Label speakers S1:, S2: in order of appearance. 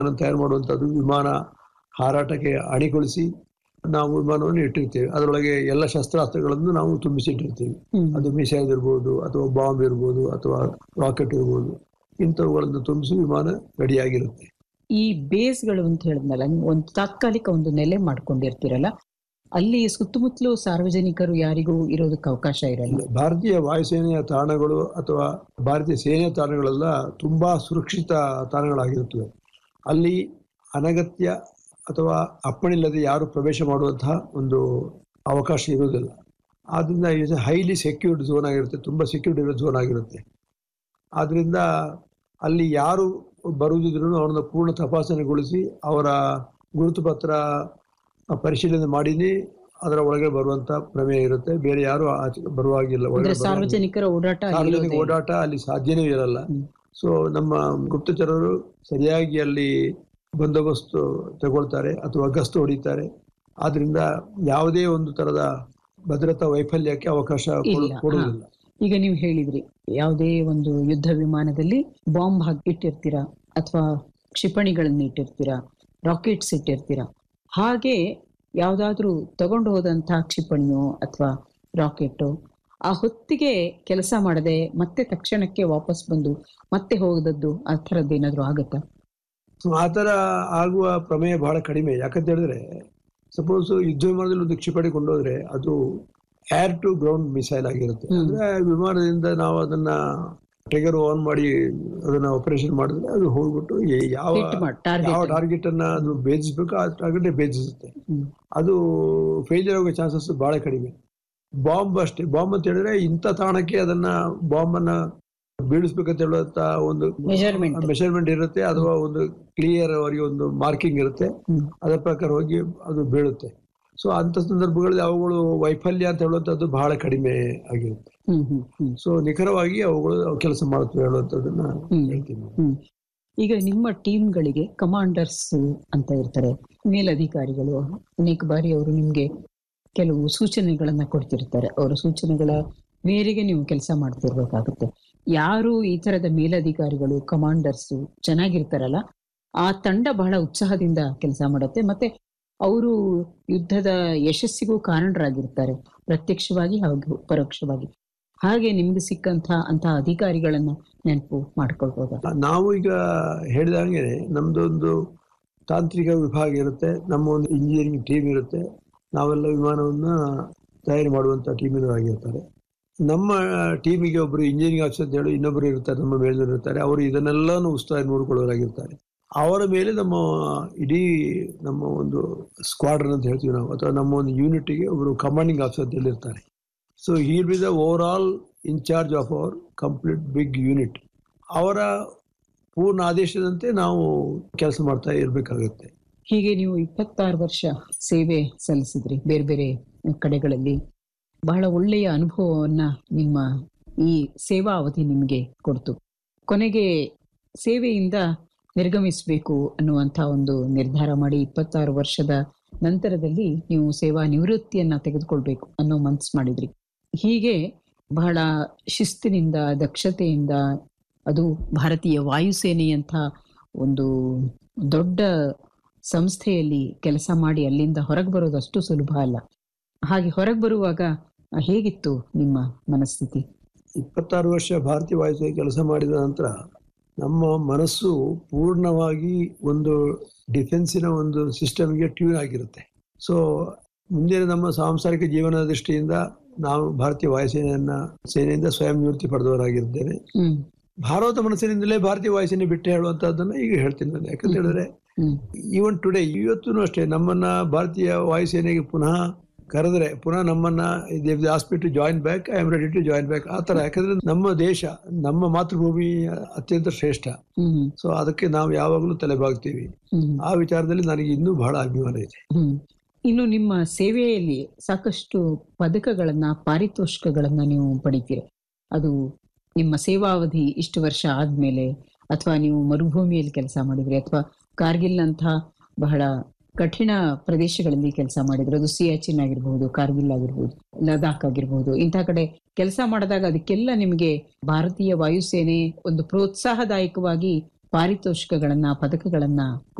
S1: ತಯಾರು ಮಾಡುವಂಥದ್ದು ವಿಮಾನ ಹಾರಾಟಕ್ಕೆ ಅಣಿಗೊಳಿಸಿ ನಾವು ವಿಮಾನವನ್ನು ಇಟ್ಟಿರ್ತೇವೆ ಅದರೊಳಗೆ ಎಲ್ಲ ಶಸ್ತ್ರಾಸ್ತ್ರಗಳನ್ನು ನಾವು ತುಂಬಿಸಿಟ್ಟಿರ್ತೀವಿ
S2: ಹ್ಮ್.
S1: ಅದು ಮಿಸೈಲ್ ಇರ್ಬೋದು ಅಥವಾ ಬಾಂಬ್ ಇರ್ಬೋದು ಅಥವಾ ರಾಕೆಟ್ ಇರ್ಬೋದು ಇಂಥವುಗಳನ್ನು ತುಂಬಿಸಿ ವಿಮಾನ ರೆಡಿಯಾಗಿರುತ್ತೆ
S2: ಈ ಬೇಸ್ಗಳು ಅಂತ ಹೇಳಿದ್ನಲ್ಲ ನೀವು ಒಂದು ತಾತ್ಕಾಲಿಕ ಒಂದು ನೆಲೆ ಮಾಡ್ಕೊಂಡಿರ್ತೀರಲ್ಲ ಅಲ್ಲಿ ಸುತ್ತಮುತ್ತಲು ಸಾರ್ವಜನಿಕರು ಯಾರಿಗೂ ಇರೋದಕ್ಕೆ ಅವಕಾಶ ಇರಲ್ಲ
S1: ಭಾರತೀಯ ವಾಯುಸೇನೆಯ ತಾಣಗಳು ಅಥವಾ ಭಾರತೀಯ ಸೇನೆಯ ತಾಣಗಳೆಲ್ಲ ತುಂಬಾ ಸುರಕ್ಷಿತ ತಾಣಗಳಾಗಿರುತ್ತವೆ ಅಲ್ಲಿ ಅನಗತ್ಯ ಅಥವಾ ಅಪ್ಪಣಿಲ್ಲದೆ ಯಾರು ಪ್ರವೇಶ ಮಾಡುವಂತಹ ಒಂದು ಅವಕಾಶ ಇರುವುದಿಲ್ಲ ಆದ್ರಿಂದ ಇದು ಹೈಲಿ ಸೆಕ್ಯೂರ್ಡ್ ಝೋನ್ ಆಗಿರುತ್ತೆ ತುಂಬ ಸೆಕ್ಯೂರ್ಡ್ ಇರೋ ಝೋನ್ ಆಗಿರುತ್ತೆ ಆದ್ರಿಂದ ಅಲ್ಲಿ ಯಾರು ಬರುವುದಿದ್ರು ಅವರನ್ನು ಪೂರ್ಣ ತಪಾಸಣೆಗೊಳಿಸಿ ಅವರ ಗುರುತು ಪತ್ರ ಪರಿಶೀಲನೆ ಮಾಡಿನೇ ಅದರ ಒಳಗೆ ಬರುವಂತ ಪ್ರಮೇಯ ಇರುತ್ತೆ ಬೇರೆ ಯಾರು ಆಚೆ ಬರುವಾಗಿಲ್ಲ
S2: ಅಂದ್ರೆ
S1: ಒಳಗಡೆ ಬರುವಾಗಿಲ್ಲ.
S2: ಸಾರ್ವಜನಿಕರ ಓಡಾಟ ಅಲ್ಲಿ
S1: ಸಾರ್ವಜನಿಕ
S2: ಇರೋದೇ ಇಲ್ಲ.
S1: ಓಡಾಟ ಅಲ್ಲಿ ಸಾಧ್ಯನೇ ಇರಲ್ಲ
S2: ಹ್ಮ್.
S1: ಸೊ ನಮ್ಮ ಗುಪ್ತಚರರು ಸರಿಯಾಗಿ ಅಲ್ಲಿ ಬಂದೋಬಸ್ತು ತಗೊಳ್ತಾರೆ ಅಥವಾ ಗಸ್ತು ಹೊಡಿತಾರೆ ಆದ್ರಿಂದ ಯಾವುದೇ ಒಂದು ತರದ ಭದ್ರತಾ ವೈಫಲ್ಯಕ್ಕೆ ಅವಕಾಶ ಕೊಡು-
S2: ಇಲ್ಲ.
S1: ಕೊಡುವುದಿಲ್ಲ
S2: ಈಗ ನೀವು ಹೇಳಿದ್ರಿ ಯಾವುದೇ ಒಂದು ಯುದ್ಧ ವಿಮಾನದಲ್ಲಿ ಬಾಂಬ್ ಹಾಕಿ ಇಟ್ಟಿರ್ತೀರಾ ಅಥವಾ ಕ್ಷಿಪಣಿಗಳನ್ನ ಇಟ್ಟಿರ್ತೀರಾ ರಾಕೆಟ್ಸ್ ಇಟ್ಟಿರ್ತೀರಾ ಹಾಗೆ ಯಾವ್ದಾದ್ರೂ ತಗೊಂಡು ಹೋದಂತಹ ಕ್ಷಿಪಣಿಯೋ ಅಥವಾ ರಾಕೆಟೋ ಆ ಹೊತ್ತಿಗೆ ಕೆಲಸ ಮಾಡದೆ ಮತ್ತೆ ತಕ್ಷಣಕ್ಕೆ ವಾಪಸ್ ಬಂದು ಮತ್ತೆ ಹೋಗದದ್ದು ಆ ಥರದ್ದು ಏನಾದ್ರು ಆಗುತ್ತಾ
S1: ಸೊ ಆ ಥರ ಆಗುವ ಪ್ರಮೇಯ ಬಹಳ ಕಡಿಮೆ ಯಾಕಂತ ಹೇಳಿದ್ರೆ ಸಪೋಸ್ ಯುದ್ಧ ವಿಮಾನದಲ್ಲಿ ಒಂದು ಕ್ಷಿಪಣಿ ಕೊಂಡೋದ್ರೆ ಅದು ಏರ್ ಟು ಗ್ರೌಂಡ್ ಮಿಸೈಲ್ ಆಗಿರುತ್ತೆ
S2: ಹ್ಮ್.
S1: ಅಂದ್ರೆ ವಿಮಾನದಿಂದ ನಾವು ಅದನ್ನ ಟ್ರಿಗರ್ ಆನ್ ಮಾಡಿ ಅದನ್ನ ಆಪರೇಷನ್ ಮಾಡಿದ್ರೆ ಅದು ಹೋಗ್ಬಿಟ್ಟು ಏ- ಯಾವ
S2: ಹಿಟ್ ಮಾಡಿ
S1: ಯಾವ
S2: ಟಾರ್ಗೆಟ್
S1: ಟಾರ್ಗೆಟ್ ಅನ್ನ ಅದು ಭೇದಿಸ್ಬೇಕು ಆ ಟಾರ್ಗೆಟ್ ಭೇದಿಸುತ್ತೆ
S2: ಹ್ಮ್.
S1: ಅದು ಫೇಲ್ಯೂರ್ ಆಗೋ ಚಾನ್ಸಸ್ ಬಹಳ ಕಡಿಮೆ ಬಾಂಬ್ ಅಷ್ಟೇ ಬಾಂಬ್ ಅಂತ ಹೇಳಿದ್ರೆ ಇಂಥ ತಾಣಕ್ಕೆ ಅದನ್ನ ಬಾಂಬ್ ಅನ್ನ ಬೀಳಿಸ್ಬೇಕಂತ ಹೇಳುವಂತ ಒಂದು
S2: ಮೆಜರ್ಮೆಂಟ್
S1: ಮೆಷರ್ಮೆಂಟ್ ಇರುತ್ತೆ ಅಥವಾ ಒಂದು ಕ್ಲಿಯರ್ ಅವರಿಗೆ ಒಂದು ಮಾರ್ಕಿಂಗ್ ಇರುತ್ತೆ ಅದರ ಪ್ರಕಾರ ಹೋಗಿ ಅದು ಬೀಳುತ್ತೆ ಸೊ ಅಂತ ಸಂದರ್ಭಗಳಲ್ಲಿ ಅವುಗಳು ವೈಫಲ್ಯ ಅಂತ ಹೇಳುವಂಥದ್ದು ಬಹಳ ಕಡಿಮೆ ಆಗಿರುತ್ತೆ
S2: ಹ್ಮ್ ಹ್ಮ್ ಹ್ಮ್
S1: ಸೊ ನಿಖರವಾಗಿ ಅವುಗಳು ಕೆಲಸ ಮಾಡುತ್ತವೆ ಹೇಳುವಂಥದ್ದನ್ನ
S2: ಹ್ಮ್.
S1: ಹೇಳ್ತೀನಿ ನಾನು.
S2: ಹ್ಮ್ ಈಗ ನಿಮ್ಮ ಟೀಮ್ಗಳಿಗೆ ಕಮಾಂಡರ್ಸ್ ಅಂತ ಇರ್ತಾರೆ ಮೇಲಧಿಕಾರಿಗಳು ಅನೇಕ ಬಾರಿ ಅವರು ನಿಮ್ಗೆ ಕೆಲವು ಸೂಚನೆಗಳನ್ನ ಕೊಡ್ತಿರ್ತಾರೆ ಅವರ ಸೂಚನೆಗಳ ಮೇರೆಗೆ ನೀವು ಕೆಲಸ ಮಾಡ್ತಿರ್ಬೇಕಾಗುತ್ತೆ ಯಾರು ಈ ತರದ ಮೇಲಧಿಕಾರಿಗಳು ಕಮಾಂಡರ್ಸ್ ಚೆನ್ನಾಗಿರ್ತಾರಲ್ಲ ಆ ತಂಡ ಬಹಳ ಉತ್ಸಾಹದಿಂದ ಕೆಲಸ ಮಾಡುತ್ತೆ ಮತ್ತೆ ಅವರು ಯುದ್ಧದ ಯಶಸ್ಸಿಗೂ ಕಾರಣರಾಗಿರ್ತಾರೆ ಪ್ರತ್ಯಕ್ಷವಾಗಿ ಹಾಗೂ ಪರೋಕ್ಷವಾಗಿ ಹಾಗೆ ನಿಮ್ಗೆ ಸಿಕ್ಕಂತ ಅಂತ ಅಧಿಕಾರಿಗಳನ್ನ ನೆನಪು ಮಾಡ್ಕೊಳ್ಬೋದಾ
S1: ನಾವು ಈಗ ಹೇಳಿದಂಗೆ ನಮ್ದೊಂದು ತಾಂತ್ರಿಕ ವಿಭಾಗ ಇರುತ್ತೆ ನಮ್ಮ ಒಂದು ಇಂಜಿನಿಯರಿಂಗ್ ಟೀಮ್ ಇರುತ್ತೆ ನಾವೆಲ್ಲ ವಿಮಾನವನ್ನ ತಯಾರಿ ಮಾಡುವಂತ ಟೀಮಿನವರಾಗಿರ್ತಾರೆ ನಮ್ಮ ಟೀಮಿಗೆ ಒಬ್ಬರು ಇಂಜಿನಿಯರಿಂಗ್ ಆಫೀಸರ್ ಅಂತ ಹೇಳಿ ಇನ್ನೊಬ್ಬರು ಇರ್ತಾರೆ ನಮ್ಮ ಮೇಲಿನವರು ಇರ್ತಾರೆ ಅವರು ಇದನ್ನೆಲ್ಲಾನು ಉಸ್ತುವಾರಿ ನೋಡ್ಕೊಳ್ಳೋರಾಗಿರ್ತಾರೆ ಅವರ ಮೇಲೆ ನಮ್ಮ ಇಡೀ ನಮ್ಮ ಒಂದು ಸ್ಕ್ವಾಡ್ರನ್ ಅಂತ ಹೇಳ್ತೀವಿ ನಾವು ಅಥವಾ ನಮ್ಮ ಒಂದು ಯೂನಿಟ್ಗೆ ಒಬ್ಬರು ಕಮಾಂಡಿಂಗ್ ಆಫೀಸರ್ ಅಂತ ಹೇಳಿರ್ತಾರೆ so here be the overall in charge of our complete big unit ಅವರ ಪೂರ್ಣ ಆದೇಶದಂತೆ ನಾವು ಕೆಲಸ ಮಾಡ್ತಾ ಇರಬೇಕಾಗುತ್ತೆ
S2: ಹೀಗೆ ನೀವು ಇಪ್ಪತ್ತಾರು ವರ್ಷ ಸೇವೆ ಸಲ್ಲಿಸಿದ್ರಿ ಬೇರೆ ಬೇರೆ ಕಡೆಗಳಲ್ಲಿ ಬಹಳ ಒಳ್ಳೆಯ ಅನುಭವವನ್ನ ನಿಮ್ಮ ಈ ಸೇವಾ ಅವಧಿ ನಿಮಗೆ ಕೊಡ್ತು ಕೊನೆಗೆ ಸೇವೆಯಿಂದ ನಿರ್ಗಮಿಸಬೇಕು ಅನ್ನುವಂಥ ಒಂದು ನಿರ್ಧಾರ ಮಾಡಿ ಇಪ್ಪತ್ತಾರು ವರ್ಷದ ನಂತರದಲ್ಲಿ ನೀವು ಸೇವಾ ನಿವೃತ್ತಿಯನ್ನ ತೆಗೆದುಕೊಳ್ಬೇಕು ಅನ್ನೋ ಮನ್ಸು ಮಾಡಿದ್ರಿ ಹೀಗೆ ಬಹಳ ಶಿಸ್ತಿನಿಂದ ದಕ್ಷತೆಯಿಂದ ಅದು ಭಾರತೀಯ ವಾಯುಸೇನೆಯಂಥ ಒಂದು ದೊಡ್ಡ ಸಂಸ್ಥೆಯಲ್ಲಿ ಕೆಲಸ ಮಾಡಿ ಅಲ್ಲಿಂದ ಹೊರಗೆ ಬರೋದು ಅಷ್ಟು ಸುಲಭ ಅಲ್ಲ ಹಾಗೆ ಹೊರಗೆ ಬರುವಾಗ ಹೇಗಿತ್ತು ನಿಮ್ಮ ಮನಸ್ಥಿತಿ
S1: ಇಪ್ಪತ್ತಾರು ವರ್ಷ ಭಾರತೀಯ ವಾಯುಸೇನೆ ಕೆಲಸ ಮಾಡಿದ ನಂತರ ನಮ್ಮ ಮನಸ್ಸು ಪೂರ್ಣವಾಗಿ ಒಂದು ಡಿಫೆನ್ಸಿನ ಒಂದು ಸಿಸ್ಟಮ್ಗೆ ಟ್ಯೂನ್ ಆಗಿರುತ್ತೆ ಸೊ ಮುಂದಿನ ನಮ್ಮ ಸಾಂಸಾರಿಕ ಜೀವನದ ದೃಷ್ಟಿಯಿಂದ ನಾವು ಭಾರತೀಯ ವಾಯುಸೇನೆಯನ್ನ ಸೇನೆಯಿಂದ ಸ್ವಯಂ ನಿವೃತ್ತಿ ಪಡೆದವರಾಗಿದ್ದೇನೆ
S2: ಹ್ಮ್
S1: ಭಾರತ ಮನಸ್ಸಿನಿಂದಲೇ ಭಾರತೀಯ ವಾಯುಸೇನೆ ಬಿಟ್ಟು ಹೇಳುವಂತಹದ್ದನ್ನ ಈಗ ಹೇಳ್ತೀನಿ ನಾನು ಯಾಕಂತ ಹೇಳಿದ್ರೆ
S2: ಹ್ಮ್
S1: ಈವನ್ ಟುಡೇ ಇವತ್ತು ಅಷ್ಟೇ ನಮ್ಮನ್ನ ಭಾರತೀಯ ವಾಯುಸೇನೆಗೆ ಪುನಃ ಕರೆದ್ರೆ ಪುನಃ ನಮ್ಮನ್ನ to join back I am ready to join back ಆ ತರ ಯಾಕಂದ್ರೆ ನಮ್ಮ ದೇಶ ನಮ್ಮ ಮಾತೃಭೂಮಿ ಅತ್ಯಂತ ಶ್ರೇಷ್ಠ
S2: ಹ್ಮ್
S1: ಸೊ ಅದಕ್ಕೆ ನಾವು ಯಾವಾಗಲೂ ತಲೆಬಾಗ್ತೀವಿ
S2: ಹ್ಮ್
S1: ಆ ವಿಚಾರದಲ್ಲಿ ನನಗೆ ಇನ್ನೂ ಬಹಳ ಅಭಿಮಾನ ಇದೆ
S2: ಹ್ಮ್ ಇನ್ನು ನಿಮ್ಮ ಸೇವೆಯಲ್ಲಿ ಸಾಕಷ್ಟು ಪದಕಗಳನ್ನ ಪಾರಿತೋಷಿಕಗಳನ್ನ ನೀವು ಪಡಿತೀರಿ ಅದು ನಿಮ್ಮ ಸೇವಾವಧಿ ಇಷ್ಟು ವರ್ಷ ಆದ್ಮೇಲೆ ಅಥವಾ ನೀವು ಮರುಭೂಮಿಯಲ್ಲಿ ಕೆಲಸ ಮಾಡಿದ್ರಿ ಅಥವಾ ಕಾರ್ಗಿಲ್ ಅಂತ ಬಹಳ ಕಠಿಣ ಪ್ರದೇಶಗಳಲ್ಲಿ ಕೆಲಸ ಮಾಡಿದ್ರು ಅದು ಸಿಯಾಚಿನ್ ಆಗಿರ್ಬಹುದು ಕಾರ್ಗಿಲ್ ಆಗಿರ್ಬಹುದು ಲದಾಖ್ ಆಗಿರ್ಬಹುದು ಇಂಥ ಕಡೆ ಕೆಲಸ ಮಾಡಿದಾಗ ಅದಕ್ಕೆಲ್ಲ ನಿಮಗೆ ಭಾರತೀಯ ವಾಯುಸೇನೆ ಒಂದು ಪ್ರೋತ್ಸಾಹದಾಯಕವಾಗಿ ಪಾರಿತೋಷಿಕಗಳನ್ನ ಪದಕಗಳನ್ನ